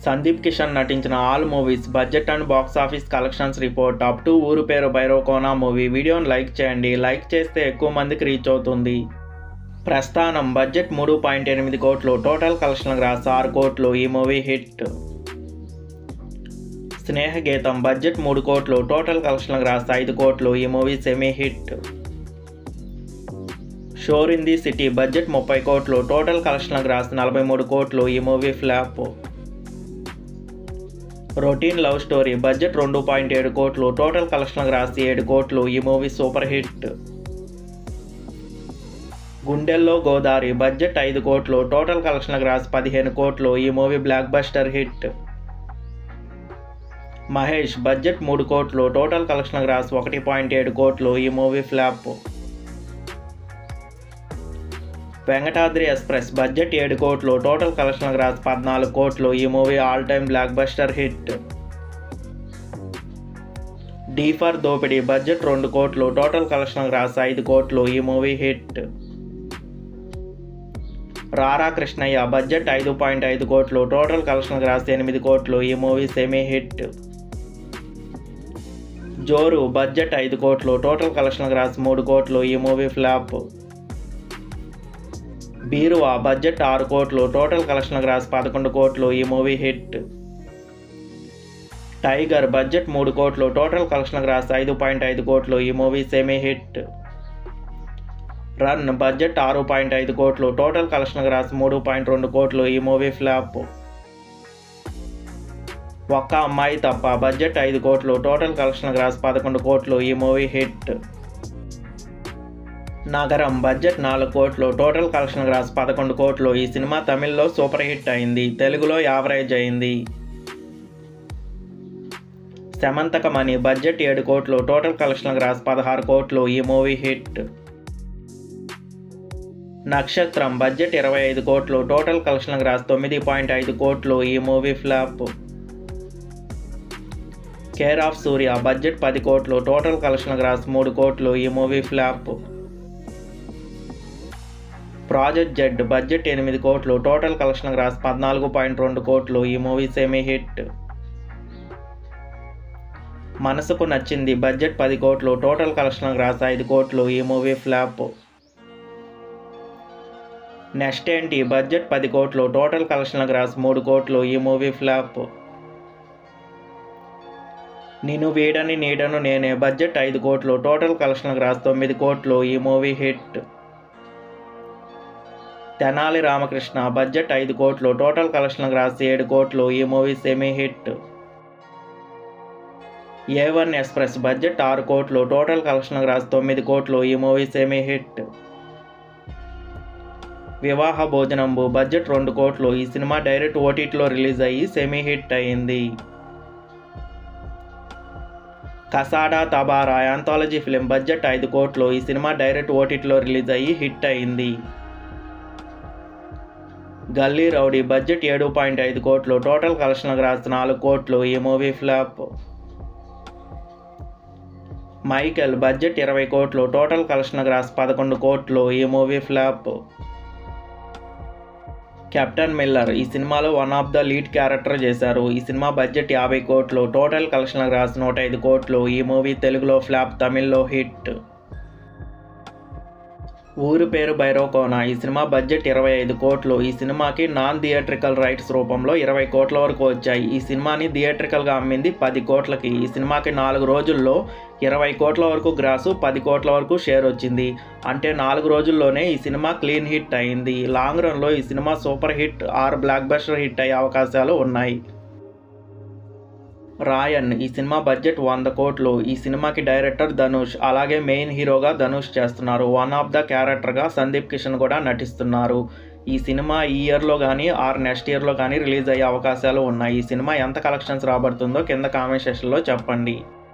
సందీప్ కిషన్ నటించిన all movies budget and box office collections report up to Ooru Peru Bhairavakona movie వీడియోని like చేయండి like చేస్తే ఎక్కువ మందికి రీచ్ అవుతుంది ప్రస్థానం బడ్జెట్ మూడు పాయింట్ ఎనిమిది కోట్లు టోటల్ కలెక్షన్ గ్రాస్ ఆరు కోట్లు ఈ మూవీ హిట్ స్నేహగీతం బడ్జెట్ మూడు కోట్లు టోటల్ కలెక్షన్ గ్రాస్ ఐదు కోట్లు ఈ movie semi hit Shor in the city budget ముప్పై కోట్లు టోటల్ కలెక్షన్ గ్రాస్ నలభై మూడు కోట్లు ఈ movie flop routine love story budget రెండు పాయింట్ ఏడు కోట్లు టోటల్ కలెక్షన్ గ్రాస్ ఏడు కోట్లు ఈ మూవీ సూపర్ హిట్ గుండెల్లో గోదావరి బడ్జెట్ ఐదు కోట్లు టోటల్ కలెక్షన్ గ్రాస్ పదిహేను కోట్లు ఈ movie blockbuster hit Mahesh budget మూడు కోట్లు టోటల్ కలెక్షన్ గ్రాస్ ఒకటి పాయింట్ ఏడు కోట్లు ఈ movie flop Venkatadri express budget ఏడు కోట్లు టోటల్ కలెక్షన్ గ్రాస్ పద్నాలుగు కోట్లు ఈ movie all time blockbuster hit D for Dopidi budget రెండు కోట్లు టోటల్ కలెక్షన్ గ్రాస్ ఐదు కోట్లు ఈ మూవీ హిట్ రారా కృష్ణయ్య బడ్జెట్ ఐదు పాయింట్ ఐదు కోట్లు టోటల్ కలెక్షన్ గ్రాస్ ఎనిమిది కోట్లు ఈ movie semi hit Joru budget ఐదు కోట్లు టోటల్ కలెక్షన్ గ్రాస్ మూడు కోట్లు ఈ మూవీ ఫ్లాప్ బీరువా బడ్జెట్ ఆరు కోట్లు టోటల్ కలెక్షన్ గ్రాస్ పదకొండు కోట్లు ఈ మూవీ హిట్ టైగర్ బడ్జెట్ మూడు కోట్లు టోటల్ కలెక్షన్ గ్రాస్ ఐదు పాయింట్ ఐదు కోట్లు ఈ movie semi hit run budget ఆరు పాయింట్ ఐదు కోట్లు టోటల్ కలెక్షన్ గ్రాస్ మూడు పాయింట్ రెండు కోట్లు ఈ మూవీ ఫ్లాప్ ఒక్క అమ్మాయి తప్ప బడ్జెట్ ఐదు కోట్లు టోటల్ కలెక్షన్ గ్రాస్ పదకొండు కోట్లు ఈ మూవీ హిట్ నగరం బడ్జెట్ నాలుగు కోట్లు టోటల్ కలెక్షన్ గ్రాస్ పదకొండు కోట్లు ఈ సినిమా తమిళ్లో సూపర్ హిట్ అయింది తెలుగులో యావరేజ్ అయింది శమంతక మణి బడ్జెట్ ఏడు కోట్లు టోటల్ కలెక్షన్ గ్రాస్ పదహారు కోట్లు ఈ మూవీ హిట్ నక్షత్రం బడ్జెట్ ఇరవై ఐదు కోట్లు టోటల్ కలెక్షన్ గ్రాస్ తొమ్మిది పాయింట్ ఐదు కోట్లు ఈ movie flop care of Surya budget పది కోట్లు టోటల్ కలెక్షన్ గ్రాస్ మూడు కోట్లు ఈ movie flop project Z budget ఎనిమిది కోట్లు టోటల్ కలెక్షన్ గ్రాస్ పద్నాలుగు పాయింట్ రెండు కోట్లు ఈ మూవీ సెమీ హిట్ మనసుకు నచ్చింది బడ్జెట్ పది కోట్లు టోటల్ కలెక్షన్ గ్రాస్ ఐదు కోట్లు ఈ మూవీ ఫ్లాప్ నెక్స్ట్ ఏంటి బడ్జెట్ పది కోట్లు టోటల్ కలెక్షన్ గ్రాస్ మూడు కోట్లు ఈ మూవీ ఫ్లాప్ నేను వీడని నీడను నేనే బడ్జెట్ ఐదు కోట్లు టోటల్ కలెక్షన్ గ్రాస్ తొమ్మిది కోట్లు ఈ movie hit Tenali Ramakrishna budget ఐదు కోట్లు టోటల్ కలెక్షన్ గ్రాస్ ఏడు కోట్లు ఈ movie semi hit A one express budget ఆరు కోట్లు టోటల్ కలెక్షన్ గ్రాస్ తొమ్మిది కోట్లు ఈ మూవీ సెమీ హిట్ వివాహ భోజనంబు బడ్జెట్ రెండు కోట్లు ఈ సినిమా డైరెక్ట్ ఓటీటీలో రిలీజ్ అయ్యి సెమీ హిట్ అయింది Kasada Thapara anthology film budget ఐదు కోట్లు ఈ సినిమా డైరెక్ట్ ఓటీటీలో రిలీజ్ అయ్యి హిట్ అయింది గల్లీ రౌడీ బడ్జెట్ ఏడు పాయింట్ ఐదు కోట్లు టోటల్ కలెక్షన్ గ్రాస్ నాలుగు కోట్లు ఈ మూవీ ఫ్లాప్ మైకెల్ బడ్జెట్ ఇరవై కోట్లు టోటల్ కలెక్షన్ గ్రాస్ పదకొండు కోట్లు ఈ మూవీ ఫ్లాప్ కెప్టెన్ మిల్లర్ ఈ సినిమాలో one of the lead character చేశారు ఈ సినిమా బడ్జెట్ యాభై కోట్లు టోటల్ కలెక్షన్ గ్రాస్ నూట ఐదు కోట్లు ఈ మూవీ తెలుగులో ఫ్లాప్ తమిళ్లో హిట్ ఊరు పేరు బైరోకోన ఈ సినిమా బడ్జెట్ ఇరవై ఐదు కోట్లు ఈ సినిమాకి నాన్ థియేట్రికల్ రైట్స్ రూపంలో ఇరవై కోట్ల వరకు వచ్చాయి ఈ సినిమాని థియేట్రికల్గా అమ్మింది పది కోట్లకి ఈ సినిమాకి నాలుగు రోజుల్లో ఇరవై కోట్ల వరకు గ్రాసు పది కోట్ల వరకు షేర్ వచ్చింది అంటే నాలుగు రోజుల్లోనే ఈ సినిమా క్లీన్ హిట్ అయింది లాంగ్ రన్లో ఈ సినిమా super hit or blockbuster hit అయ్యే అవకాశాలు ఉన్నాయి రాయన్ ఈ సినిమా బడ్జెట్ వంద కోట్లు ఈ సినిమాకి డైరెక్టర్ ధనుష్ అలాగే మెయిన్ హీరోగా ధనుష్ చేస్తున్నారు వన్ ఆఫ్ ద క్యారెక్టర్గా సందీప్ కిషన్ కూడా నటిస్తున్నారు ఈ సినిమా ఈ ఇయర్లో కానీ ఆర్ నెక్స్ట్ ఇయర్లో కానీ రిలీజ్ అయ్యే అవకాశాలు ఉన్నాయి ఈ సినిమా ఎంత కలెక్షన్స్ రాబడుతుందో కింద కామెంట్ సెక్షన్లో చెప్పండి